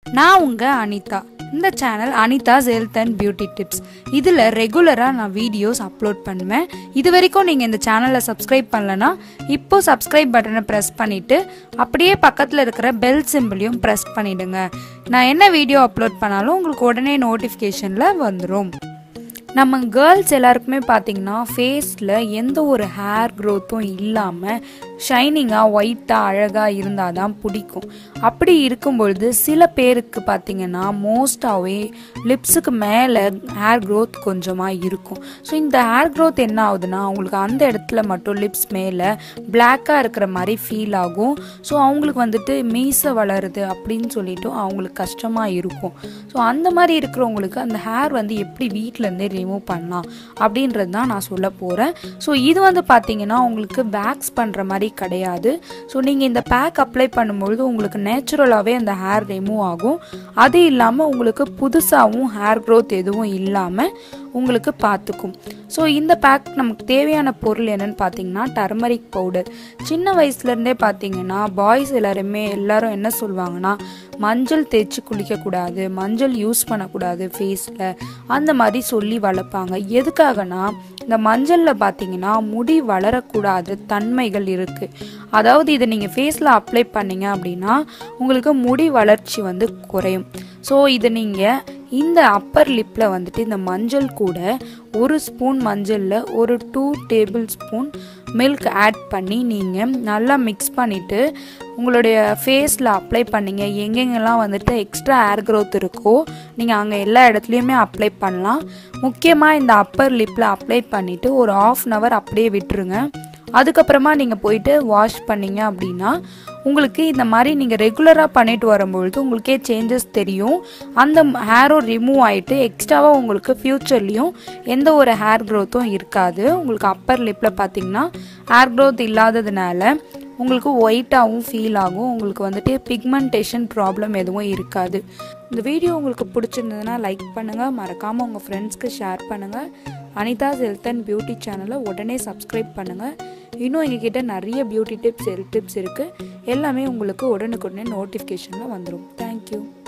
நான் உங்கள் அனிதா இந்த channel Anitha's health and beauty tips இதில் ரெகுலராக நான் வீடியோஸ் அப்லோட் பண்ணுவேன் இது வரைக்கும் நீங்கள் இந்த சேனலை சப்ஸ்கிரைப் பண்ணலனா இப்போ சப்ஸ்கிரைப் பட்டனை ப்ரெஸ் பண்ணிவிட்டு அப்படியே பக்கத்தில் இருக்கிற பெல் சிம்பிளையும் ப்ரெஸ் பண்ணிவிடுங்க நான் என்ன வீடியோ அப்லோட் பண்ணாலும் உங்களுக்கு உடனே நோட்டிஃபிகேஷனில் வந்துடும் நம்ம கேர்ள்ஸ் எல்லாருக்குமே பார்த்தீங்கன்னா ஃபேஸில் எந்த ஒரு ஹேர் க்ரோத்தும் இல்லாமல் ஷைனிங்காக ஒயிட்டாக அழகாக இருந்தால் தான் பிடிக்கும் அப்படி இருக்கும் பொழுது சில பேருக்கு பார்த்தீங்கன்னா மோஸ்டாகவே லிப்ஸுக்கு மேலே ஹேர் க்ரோத் கொஞ்சமாக இருக்கும் ஸோ இந்த ஹேர் க்ரோத் என்ன ஆகுதுன்னா அவங்களுக்கு அந்த இடத்துல மட்டும் லிப்ஸ் மேலே பிளாக்காக இருக்கிற மாதிரி ஃபீல் ஆகும் ஸோ அவங்களுக்கு வந்துட்டு மீசை வளருது அப்படின்னு சொல்லிட்டு அவங்களுக்கு கஷ்டமாக இருக்கும் ஸோ அந்த மாதிரி இருக்கிறவங்களுக்கு அந்த ஹேர் வந்து எப்படி வீட்டிலேருந்தே ரிமூவ் பண்ணலாம் அப்படின்றது தான் நான் சொல்ல போகிறேன் ஸோ இது வந்து பார்த்தீங்கன்னா உங்களுக்கு வேக்ஸ் பண்ணுற மாதிரி கிடையாது ஸோ நீங்கள் இந்த பேக் அப்ளை பண்ணும்பொழுது உங்களுக்கு நேச்சுரலாகவே அந்த ஹேர் ரிமூவ் ஆகும் அது இல்லாமல் உங்களுக்கு புதுசாகவும் ஹேர் க்ரோத் எதுவும் இல்லாமல் உங்களுக்கு பார்த்துக்கும் ஸோ இந்த பேக் நமக்கு தேவையான பொருள் என்னன்னு பார்த்தீங்கன்னா டர்மரிக் பவுடர் சின்ன வயசுலேருந்தே பார்த்தீங்கன்னா பாய்ஸ் எல்லாருமே எல்லாரும் என்ன சொல்லுவாங்கன்னா மஞ்சள் தேய்ச்சி குளிக்கக்கூடாது மஞ்சள் யூஸ் பண்ணக்கூடாது ஃபேஸில் அந்த மாதிரி சொல்லி வளர்ப்பாங்க எதுக்காகனா இந்த மஞ்சளில் பார்த்தீங்கன்னா முடி வளரக்கூடாது தன்மைகள் இருக்குது அதாவது இதை நீங்கள் ஃபேஸில் அப்ளை பண்ணீங்க அப்படின்னா உங்களுக்கு முடி வளர்ச்சி வந்து குறையும் ஸோ இதை நீங்கள் இந்த அப்பர் லிப்பில் வந்துட்டு இந்த மஞ்சள் கூட ஒரு ஸ்பூன் மஞ்சளில் ஒரு two tablespoon milk add பண்ணி நீங்கள் நல்லா மிக்ஸ் பண்ணிவிட்டு உங்களுடைய ஃபேஸில் அப்ளை பண்ணிங்க எங்கெங்கெல்லாம் வந்துட்டு எக்ஸ்ட்ரா ஏர் க்ரோத் இருக்கோ நீங்கள் அங்கே எல்லா இடத்துலையுமே அப்ளை பண்ணலாம் முக்கியமாக இந்த அப்பர் லிப்பில் அப்ளை பண்ணிவிட்டு ஒரு ஆஃப் அன் ஹவர் அப்படியே விட்டுருங்க அதுக்கப்புறமா நீங்கள் போயிட்டு வாஷ் பண்ணீங்க அப்படின்னா உங்களுக்கு இந்த மாதிரி நீங்கள் ரெகுலராக பண்ணிட்டு வரும்பொழுது உங்களுக்கே சேஞ்சஸ் தெரியும் அந்த ஹேரும் ரிமூவ் ஆகிட்டு எக்ஸ்ட்ராவாக உங்களுக்கு ஃப்யூச்சர்லேயும் எந்த ஒரு ஹேர் க்ரோத்தும் இருக்காது உங்களுக்கு அப்பர் லிப்பில் பார்த்தீங்கன்னா ஹேர் க்ரோத் இல்லாததுனால உங்களுக்கு ஒயிட்டாகவும் ஃபீல் ஆகும் உங்களுக்கு வந்துட்டு பிக்மெண்டேஷன் ப்ராப்ளம் எதுவும் இருக்காது இந்த வீடியோ உங்களுக்கு பிடிச்சிருந்ததுன்னா லைக் பண்ணுங்கள் மறக்காமல் உங்கள் ஃப்ரெண்ட்ஸ்க்கு ஷேர் பண்ணுங்கள் அனிதாஸ் ஹெல்த் அண்ட் பியூட்டி சேனலை உடனே சப்ஸ்கிரைப் பண்ணுங்கள் இன்னும் எங்ககிட்ட நிறைய பியூட்டி டிப்ஸ் ஹெல்த் டிப்ஸ் இருக்குது எல்லாமே உங்களுக்கு உடனுக்குடனே நோட்டிஃபிகேஷனில் வந்துடும் தேங்க்யூ